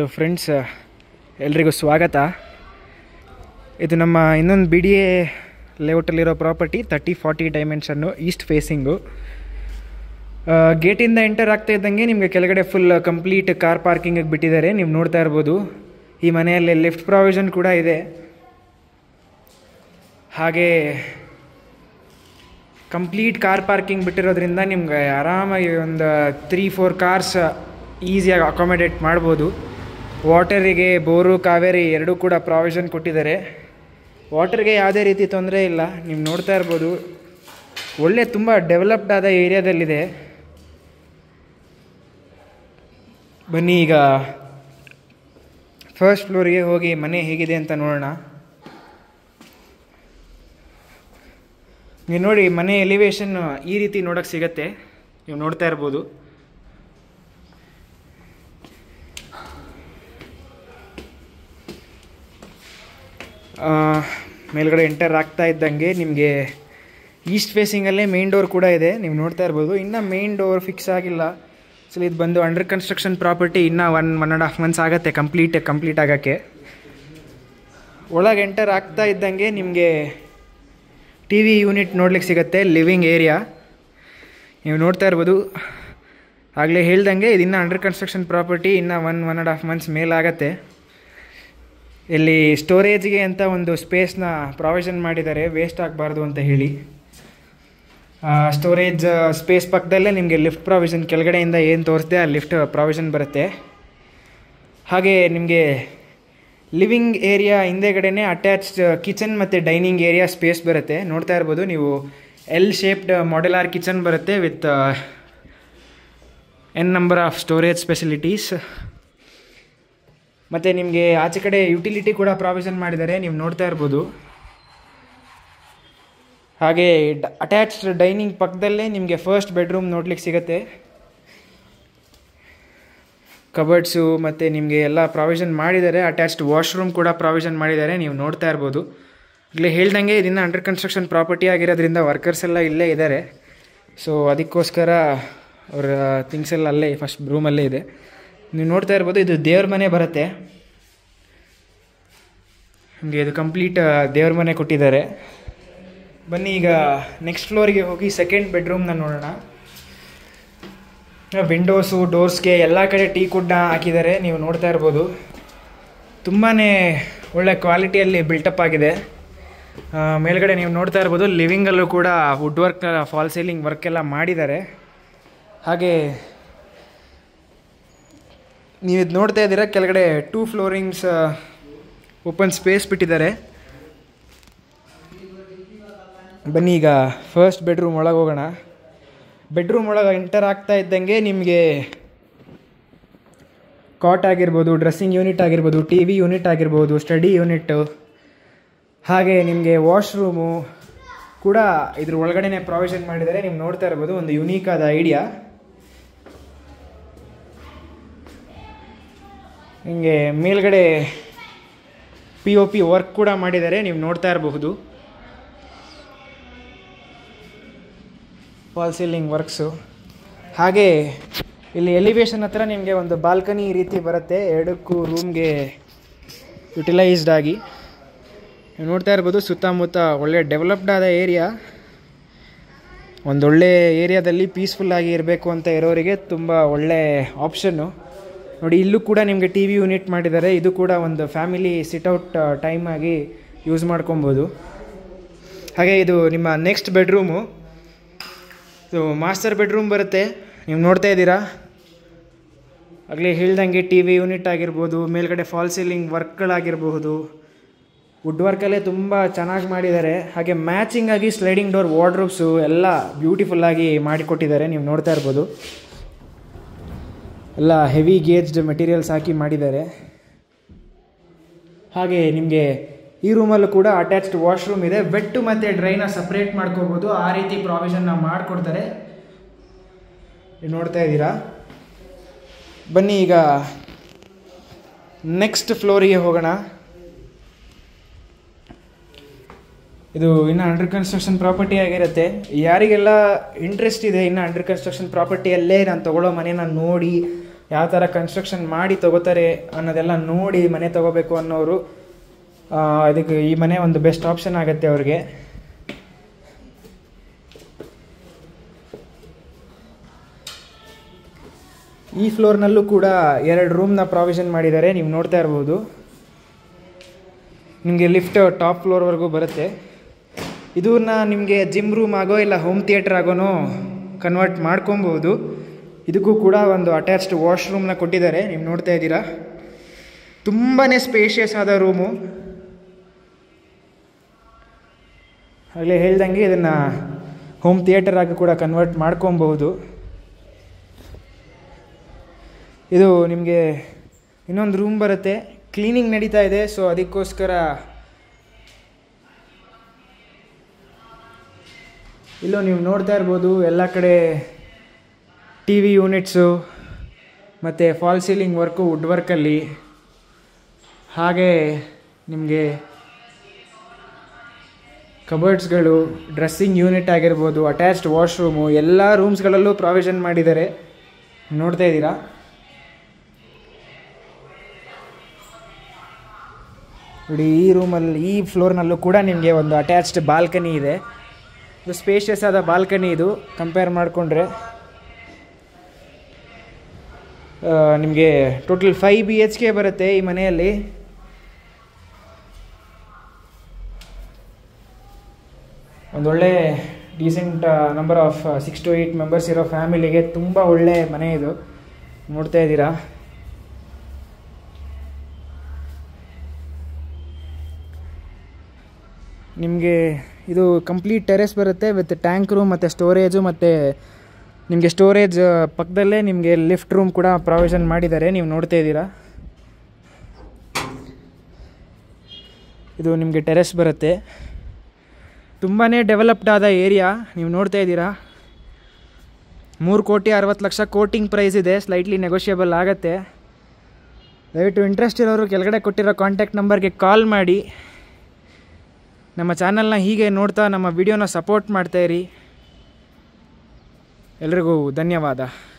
hello friends ಎಲ್ರಿಗೂ ಸ್ವಾಗತ ಇದು ನಮ್ಮ ಇನ್ನೊಂದು ಬಿ ಡಿ ಎ ಲೇಔಟಲ್ಲಿರೋ property thirty forty dimension east facing ಗೇಟಿಂದ ಎಂಟರ್ ಆಗ್ತಾ ಇದ್ದಂಗೆ ನಿಮಗೆ ಕೆಳಗಡೆ ಫುಲ್ ಕಂಪ್ಲೀಟ್ ಕಾರ್ ಪಾರ್ಕಿಂಗಿಗೆ ಬಿಟ್ಟಿದ್ದಾರೆ ನೀವು ನೋಡ್ತಾ ಇರ್ಬೋದು ಈ ಮನೆಯಲ್ಲಿ ಲಿಫ್ಟ್ ಪ್ರಾವಿಷನ್ ಕೂಡ ಇದೆ ಹಾಗೆ ಕಂಪ್ಲೀಟ್ ಕಾರ್ ಪಾರ್ಕಿಂಗ್ ಬಿಟ್ಟಿರೋದ್ರಿಂದ ನಿಮ್ಗೆ ಆರಾಮಾಗಿ ಒಂದು ತ್ರೀ ಫೋರ್ ಕಾರ್ಸ್ ಈಸಿಯಾಗಿ ಅಕಾಮಿಡೇಟ್ ಮಾಡ್ಬೋದು ವಾಟರಿಗೆ ಬೋರು ಕಾವೇರಿ ಎರಡೂ ಕೂಡ ಪ್ರಾವಿಷನ್ ಕೊಟ್ಟಿದ್ದಾರೆ ವಾಟರ್ಗೆ ಯಾವುದೇ ರೀತಿ ತೊಂದರೆ ಇಲ್ಲ ನೀವು ನೋಡ್ತಾ ಇರ್ಬೋದು ಒಳ್ಳೆ ತುಂಬ ಡೆವಲಪ್ಡ್ ಆದ ಏರಿಯಾದಲ್ಲಿದೆ ಬನ್ನಿ ಈಗ ಫಸ್ಟ್ ಫ್ಲೋರಿಗೆ ಹೋಗಿ ಮನೆ ಹೇಗಿದೆ ಅಂತ ನೋಡೋಣ ನೀವು ನೋಡಿ ಮನೆ ಎಲಿವೇಶನ್ ಈ ರೀತಿ ನೋಡೋಕ್ಕೆ ಸಿಗತ್ತೆ ನೀವು ನೋಡ್ತಾ ಇರ್ಬೋದು ಆ, ಮೇಲ್ಗಡೆ ಎಂಟರ್ ಆಗ್ತಾ ಇದ್ದಂಗೆ ನಿಮಗೆ ಈಸ್ಟ್ ಫೇಸಿಂಗಲ್ಲೇ ಮೇನ್ ಡೋರ್ ಕೂಡ ಇದೆ ನೀವು ನೋಡ್ತಾ ಇರ್ಬೋದು ಇನ್ನು ಮೇನ್ ಡೋರ್ ಫಿಕ್ಸ್ ಆಗಿಲ್ಲ ಸೊ ಇದು ಬಂದು ಅಂಡರ್ ಕನ್ಸ್ಟ್ರಕ್ಷನ್ ಪ್ರಾಪರ್ಟಿ ಇನ್ನೂ one one and half months ಆಗುತ್ತೆ ಕಂಪ್ಲೀಟ್ ಕಂಪ್ಲೀಟ್ ಆಗೋಕ್ಕೆ ಒಳಗೆ ಎಂಟರ್ ಆಗ್ತಾ ಇದ್ದಂಗೆ ನಿಮಗೆ ಟಿ ವಿ ಯೂನಿಟ್ ನೋಡ್ಲಿಕ್ಕೆ ಸಿಗುತ್ತೆ ಲಿವಿಂಗ್ ಏರಿಯಾ ನೀವು ನೋಡ್ತಾ ಇರ್ಬೋದು ಆಗಲೇ ಹೇಳ್ದಂಗೆ ಇದು ಇನ್ನೂ ಅಂಡರ್ ಕನ್ಸ್ಟ್ರಕ್ಷನ್ ಪ್ರಾಪರ್ಟಿ ಇನ್ನೂ one one and half months ಮೇಲಾಗತ್ತೆ ಇಲ್ಲಿ ಸ್ಟೋರೇಜ್ಗೆ ಅಂತ ಒಂದು ಸ್ಪೇಸ್ನ ಪ್ರಾವಿಷನ್ ಮಾಡಿದ್ದಾರೆ ವೇಸ್ಟ್ ಆಗಬಾರ್ದು ಅಂತ ಹೇಳಿ ಸ್ಟೋರೇಜ್ ಸ್ಪೇಸ್ ಪಕ್ಕದಲ್ಲೇ ನಿಮಗೆ ಲಿಫ್ಟ್ ಪ್ರಾವಿಷನ್ ಕೆಳಗಡೆಯಿಂದ ಏನು ತೋರಿಸಿದೆ ಆ ಲಿಫ್ಟ್ ಪ್ರಾವಿಷನ್ ಬರುತ್ತೆ ಹಾಗೆ ನಿಮಗೆ ಲಿವಿಂಗ್ ಏರಿಯಾ ಹಿಂದೆಗಡೆನೇ ಅಟ್ಯಾಚ್ಡ್ ಕಿಚನ್ ಮತ್ತು ಡೈನಿಂಗ್ ಏರಿಯಾ ಸ್ಪೇಸ್ ಬರುತ್ತೆ ನೋಡ್ತಾ ಇರ್ಬೋದು ನೀವು ಎಲ್ ಶೇಪ್ಡ್ ಮಾಡೆಲಾರ್ ಕಿಚನ್ ಬರುತ್ತೆ with N number of storage facilities ಮತ್ತು ನಿಮಗೆ ಆಚೆ ಕಡೆ ಯುಟಿಲಿಟಿ ಕೂಡ ಪ್ರಾವಿಷನ್ ಮಾಡಿದ್ದಾರೆ ನೀವು ನೋಡ್ತಾ ಇರ್ಬೋದು ಹಾಗೆ ಅಟ್ಯಾಚ್ಡ್ ಡೈನಿಂಗ್ ಪಕ್ಕದಲ್ಲೇ ನಿಮಗೆ ಫಸ್ಟ್ ಬೆಡ್ರೂಮ್ ನೋಡ್ಲಿಕ್ಕೆ ಸಿಗುತ್ತೆ ಕಬರ್ಡ್ಸು ಮತ್ತು ನಿಮಗೆ ಎಲ್ಲ ಪ್ರಾವಿಷನ್ ಮಾಡಿದ್ದಾರೆ ಅಟ್ಯಾಚ್ಡ್ ವಾಶ್ರೂಮ್ ಕೂಡ ಪ್ರಾವಿಷನ್ ಮಾಡಿದ್ದಾರೆ ನೀವು ನೋಡ್ತಾ ಇರ್ಬೋದು ಇಲ್ಲಿ ಹೇಳ್ದಂಗೆ ಇದನ್ನು ಅಂಡರ್ ಕನ್ಸ್ಟ್ರಕ್ಷನ್ ಪ್ರಾಪರ್ಟಿ ಆಗಿರೋದ್ರಿಂದ ವರ್ಕರ್ಸ್ ಎಲ್ಲ ಇಲ್ಲೇ ಇದ್ದಾರೆ ಸೊ ಅದಕ್ಕೋಸ್ಕರ ಅವರ ಥಿಂಗ್ಸ್ ಎಲ್ಲ ಅಲ್ಲೇ ಫಸ್ಟ್ ರೂಮಲ್ಲೇ ಇದೆ ನೀವು ನೋಡ್ತಾ ಇರ್ಬೋದು ಇದು ದೇವ್ರ ಮನೆ ಬರುತ್ತೆ ನಿಮಗೆ ಇದು ಕಂಪ್ಲೀಟ್ ದೇವ್ರ ಮನೆ ಕೊಟ್ಟಿದ್ದಾರೆ ಬನ್ನಿ ಈಗ ನೆಕ್ಸ್ಟ್ ಫ್ಲೋರಿಗೆ ಹೋಗಿ ಸೆಕೆಂಡ್ ಬೆಡ್ರೂಮ್ನ ನೋಡೋಣ ವಿಂಡೋಸು ಡೋರ್ಸ್ಗೆ ಎಲ್ಲ ಕಡೆ ಟೀ ಕುಡ್ನ ಹಾಕಿದ್ದಾರೆ ನೀವು ನೋಡ್ತಾ ಇರ್ಬೋದು ತುಂಬಾ ಒಳ್ಳೆ ಕ್ವಾಲಿಟಿಯಲ್ಲಿ ಬಿಲ್ಟಪ್ ಆಗಿದೆ ಆ, ಮೇಲ್ಗಡೆ ನೀವು ನೋಡ್ತಾ ಇರ್ಬೋದು ಲಿವಿಂಗಲ್ಲೂ ಕೂಡ wood work false ceiling work ಎಲ್ಲ ಮಾಡಿದ್ದಾರೆ ಹಾಗೆ ನೀವು ಇದು ನೋಡ್ತಾ ಇದ್ದೀರಾ ಕೆಳಗಡೆ ಟೂ ಫ್ಲೋರಿಂಗ್ಸ್ ಓಪನ್ ಸ್ಪೇಸ್ ಬಿಟ್ಟಿದ್ದಾರೆ ಬನ್ನಿ ಈಗ ಫಸ್ಟ್ ಬೆಡ್ರೂಮ್ ಒಳಗೆ ಹೋಗೋಣ ಬೆಡ್ರೂಮ್ ಒಳಗೆ ಎಂಟರ್ ಆಗ್ತಾ ಇದ್ದಂಗೆ ನಿಮಗೆ ಕಾಟ್ ಆಗಿರ್ಬೋದು ಡ್ರೆಸ್ಸಿಂಗ್ ಯೂನಿಟ್ ಆಗಿರ್ಬೋದು ಟಿ ವಿ ಯೂನಿಟ್ ಆಗಿರ್ಬೋದು ಸ್ಟಡಿ ಯೂನಿಟ್ಟು ಹಾಗೆ ನಿಮಗೆ ವಾಶ್ರೂಮು ಕೂಡ ಇದ್ರ ಒಳಗಡೆನೆ ಪ್ರಾವಿಷನ್ ಮಾಡಿದ್ದಾರೆ ನೀವು ನೋಡ್ತಾ ಇರ್ಬೋದು ಒಂದು ಯುನೀಕ್ ಆದ ಐಡಿಯಾ ಹಿಂಗೆ ಮೇಲ್ಗಡೆ ಪಿ ಒ ಪಿ ವರ್ಕ್ ಕೂಡ ಮಾಡಿದ್ದಾರೆ ನೀವು ನೋಡ್ತಾ ಇರಬಹುದು ಫಾಲ್ ಸೀಲಿಂಗ್ ವರ್ಕ್ಸು ಹಾಗೆ ಇಲ್ಲಿ ಎಲಿವೇಶನ್ ಹತ್ರ ನಿಮಗೆ ಒಂದು ಬಾಲ್ಕನಿ ಈ ರೀತಿ ಬರುತ್ತೆ ಎರಡಕ್ಕೂ ರೂಮ್ಗೆ ಯುಟಿಲೈಸ್ಡ್ ಆಗಿ ನೀವು ನೋಡ್ತಾ ಇರ್ಬೋದು ಸುತ್ತಮುತ್ತ ಒಳ್ಳೆ ಡೆವಲಪ್ಡ್ ಆದ ಏರಿಯಾ ಒಂದೊಳ್ಳೆ ಏರಿಯಾದಲ್ಲಿ ಪೀಸ್ಫುಲ್ಲಾಗಿ ಇರಬೇಕು ಅಂತ ಇರೋರಿಗೆ ತುಂಬ ಒಳ್ಳೆ ಆಪ್ಷನ್ನು ನೋಡಿ ಇಲ್ಲೂ ಕೂಡ ನಿಮಗೆ ಟಿ ವಿ ಯೂನಿಟ್ ಮಾಡಿದ್ದಾರೆ ಇದು ಕೂಡ ಒಂದು ಫ್ಯಾಮಿಲಿ ಸಿಟ್ಔಟ್ ಟೈಮ್ ಆಗಿ ಯೂಸ್ ಮಾಡ್ಕೊಬೋದು ಹಾಗೆ ಇದು ನಿಮ್ಮ ನೆಕ್ಸ್ಟ್ ಬೆಡ್ರೂಮು ಇದು ಮಾಸ್ಟರ್ ಬೆಡ್ರೂಮ್ ಬರುತ್ತೆ ನೀವು ನೋಡ್ತಾ ಇದ್ದೀರಾ ಆಗಲೇ ಹೇಳ್ದಂಗೆ ಟಿ ವಿ ಯೂನಿಟ್ ಆಗಿರ್ಬೋದು ಮೇಲ್ಗಡೆ ಫಾಲ್ ಸೀಲಿಂಗ್ ವರ್ಕ್ಗಳಾಗಿರಬಹುದು ವುಡ್ ವರ್ಕಲ್ಲೇ ತುಂಬ ಚೆನ್ನಾಗಿ ಮಾಡಿದ್ದಾರೆ ಹಾಗೆ ಮ್ಯಾಚಿಂಗ್ ಆಗಿ ಸ್ಲೈಡಿಂಗ್ ಡೋರ್ ವಾರ್ಡ್ರೋಬ್ಸು ಎಲ್ಲ ಬ್ಯೂಟಿಫುಲ್ಲಾಗಿ ಮಾಡಿಕೊಟ್ಟಿದ್ದಾರೆ ನೀವು ನೋಡ್ತಾ ಇರ್ಬೋದು ಎಲ್ಲ ಹೆವಿ ಗೇಜ್ಡ್ ಮೆಟೀರಿಯಲ್ಸ್ ಹಾಕಿ ಮಾಡಿದ್ದಾರೆ ಹಾಗೆ ನಿಮಗೆ ಈ ರೂಮಲ್ಲೂ ಕೂಡ ಅಟ್ಯಾಚ್ಡ್ ವಾಶ್ರೂಮ್ ಇದೆ ವೆಟ್ಟು ಮತ್ತು ಡ್ರೈನ ಸಪ್ರೇಟ್ ಮಾಡ್ಕೋಬೋದು ಆ ರೀತಿ ಪ್ರಾವಿಷನ್ನ ಮಾಡಿಕೊಡ್ತಾರೆ ನೀವು ನೋಡ್ತಾ ಇದ್ದೀರಾ ಬನ್ನಿ ಈಗ ನೆಕ್ಸ್ಟ್ ಫ್ಲೋರಿಗೆ ಹೋಗೋಣ ಇದು ಇನ್ನು ಅಂಡರ್ ಕನ್ಸ್ಟ್ರಕ್ಷನ್ ಪ್ರಾಪರ್ಟಿ ಆಗಿರುತ್ತೆ ಯಾರಿಗೆಲ್ಲ ಇಂಟ್ರೆಸ್ಟ್ ಇದೆ ಇನ್ನು ಅಂಡರ್ ಕನ್ಸ್ಟ್ರಕ್ಷನ್ ಪ್ರಾಪರ್ಟಿಯಲ್ಲೇ ನಾನು ತೊಗೊಳ್ಳೋ ಮನೇನ ನೋಡಿ ಯಾವ ಥರ ಕನ್ಸ್ಟ್ರಕ್ಷನ್ ಮಾಡಿ ತಗೋತಾರೆ ಅನ್ನೋದೆಲ್ಲ ನೋಡಿ ಮನೆ ತಗೋಬೇಕು ಅನ್ನೋರು ಆ, ಇದಕ್ಕೆ ಈ ಮನೆ ಒಂದು ಬೆಸ್ಟ್ ಆಪ್ಷನ್ ಆಗುತ್ತೆ ಅವ್ರಿಗೆ ಈ ಫ್ಲೋರ್ನಲ್ಲೂ ಕೂಡ ಎರಡು ರೂಮ್ನ ಪ್ರಾವಿಷನ್ ಮಾಡಿದ್ದಾರೆ ನೀವು ನೋಡ್ತಾ ಇರ್ಬೋದು ನಿಮಗೆ ಲಿಫ್ಟ್ ಟಾಪ್ ಫ್ಲೋರ್ವರೆಗೂ ಬರುತ್ತೆ ಇದನ್ನ ನಿಮಗೆ ಜಿಮ್ ರೂಮ್ ಆಗೋ ಇಲ್ಲ ಹೋಮ್ ಥಿಯೇಟ್ರ್ ಆಗೋನೋ ಕನ್ವರ್ಟ್ ಮಾಡ್ಕೊಬೋದು ಇದಕ್ಕೂ ಕೂಡ ಒಂದು ಅಟ್ಯಾಚ್ಡ್ ವಾಶ್ರೂಮ್ನ ಕೊಟ್ಟಿದ್ದಾರೆ ನೀವು ನೋಡ್ತಾ ಇದ್ದೀರಾ ತುಂಬಾ ಸ್ಪೇಷಿಯಸ್ ಆದ ರೂಮು ಆಗಲೇ ಹೇಳ್ದಂಗೆ ಇದನ್ನು ಹೋಮ್ ಥಿಯೇಟರ್ ಆಗಿ ಕೂಡ ಕನ್ವರ್ಟ್ ಮಾಡ್ಕೊಬಹುದು ಇದು ನಿಮಗೆ ಇನ್ನೊಂದು ರೂಮ್ ಬರುತ್ತೆ ಕ್ಲೀನಿಂಗ್ ನಡೀತಾ ಇದೆ ಸೊ ಅದಕ್ಕೋಸ್ಕರ ಇಲ್ಲೂ ನೀವು ನೋಡ್ತಾ ಇರ್ಬೋದು ಎಲ್ಲ ಕಡೆ ಟಿ ವಿ ಯೂನಿಟ್ಸು ಮತ್ತು ಫಾಲ್ ಸೀಲಿಂಗ್ ವರ್ಕು ವುಡ್ ವರ್ಕಲ್ಲಿ ಹಾಗೆ ನಿಮಗೆ ಕಬರ್ಡ್ಸ್ಗಳು ಡ್ರೆಸ್ಸಿಂಗ್ ಯೂನಿಟ್ ಆಗಿರ್ಬೋದು ಅಟ್ಯಾಚ್ಡ್ ವಾಶ್ರೂಮು ಎಲ್ಲ ರೂಮ್ಸ್ಗಳಲ್ಲೂ ಪ್ರಾವಿಷನ್ ಮಾಡಿದ್ದಾರೆ ನೋಡ್ತಾ ಇದ್ದೀರಾ ನೋಡಿ ಈ ರೂಮಲ್ಲಿ ಈ ಫ್ಲೋರ್ನಲ್ಲೂ ಕೂಡ ನಿಮಗೆ ಒಂದು ಅಟ್ಯಾಚ್ಡ್ ಬಾಲ್ಕನಿ ಇದೆ ಇದು ಸ್ಪೇಷಿಯಸ್ ಆದ ಬಾಲ್ಕನಿ ಇದು ಕಂಪೇರ್ ಮಾಡಿಕೊಂಡ್ರೆ ನಿಮಗೆ total five B H K ಬರುತ್ತೆ ಈ ಮನೆಯಲ್ಲಿ ಒಂದೊಳ್ಳೆ decent number of six to eight members ಇರೋ ಫ್ಯಾಮಿಲಿಗೆ ತುಂಬ ಒಳ್ಳೆ ಮನೆ ಇದು ನೋಡ್ತಾ ಇದ್ದೀರಾ ನಿಮಗೆ ಇದು ಕಂಪ್ಲೀಟ್ ಟೆರೆಸ್ ಬರುತ್ತೆ ವಿತ್ ಟ್ಯಾಂಕ್ ರೂಮ್ ಮತ್ತು ಸ್ಟೋರೇಜು ಮತ್ತು ನಿಮಗೆ ಸ್ಟೋರೇಜ್ ಪಕ್ಕದಲ್ಲೇ ನಿಮಗೆ ಲಿಫ್ಟ್ ರೂಮ್ ಕೂಡ ಪ್ರಾವಿಷನ್ ಮಾಡಿದ್ದಾರೆ ನೀವು ನೋಡ್ತಾ ಇದ್ದೀರಾ ಇದು ನಿಮಗೆ ಟೆರೆಸ್ ಬರುತ್ತೆ ತುಂಬಾ ಡೆವಲಪ್ಡ್ ಆದ ಏರಿಯಾ ನೀವು ನೋಡ್ತಾ ಇದ್ದೀರಾ ಮೂರು ಕೋಟಿ ಅರವತ್ತು ಲಕ್ಷ ಕೋಟಿಂಗ್ ಪ್ರೈಸ್ ಇದೆ ಸ್ಲೈಟ್ಲಿ ನೆಗೋಷಿಯಬಲ್ ಆಗುತ್ತೆ ದಯವಿಟ್ಟು ಇಂಟ್ರೆಸ್ಟ್ ಇರೋರು ಕೆಳಗಡೆ ಕೊಟ್ಟಿರೋ ಕಾಂಟ್ಯಾಕ್ಟ್ ನಂಬರ್ಗೆ ಕಾಲ್ ಮಾಡಿ ನಮ್ಮ ಚಾನಲ್ನ ಹೀಗೆ ನೋಡ್ತಾ ನಮ್ಮ ವಿಡಿಯೋನ ಸಪೋರ್ಟ್ ಮಾಡ್ತಾಯಿರಿ ಎಲ್ರಿಗೂ ಧನ್ಯವಾದ